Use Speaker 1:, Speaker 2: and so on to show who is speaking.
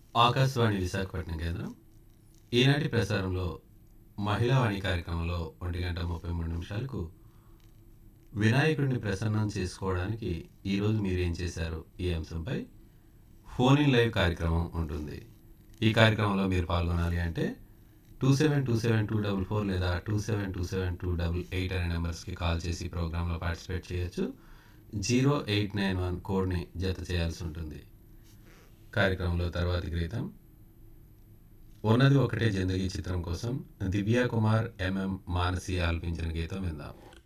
Speaker 1: ఆకాశవాణి విశాఖపట్నం కేంద్రం ఈనాటి ప్రసారంలో మహిళావాణి కార్యక్రమంలో ఒంటి గంట ముప్పై మూడు నిమిషాలకు వినాయకుడిని ప్రసన్నం చేసుకోవడానికి ఈరోజు మీరేం చేశారు ఈ అంశంపై ఫోన్ ఇన్ లైవ్ కార్యక్రమం ఉంటుంది ఈ కార్యక్రమంలో మీరు పాల్గొనాలి అంటే two seven two seven two double four లేదా two seven two seven two double eight అనే నెంబర్స్కి కాల్ చేసి ప్రోగ్రాంలో పార్టిసిపేట్ చేయొచ్చు జీరో ఎయిట్ నైన్ వన్ కోడ్ని జత చేయాల్సి ఉంటుంది కార్యక్రమంలో తర్వాతి గీతం ఉన్నది ఒకటే జిందగీ చిత్రం కోసం దివ్యా కుమార్ ఎంఎం మానసి ఆలపించిన గీతం విందాం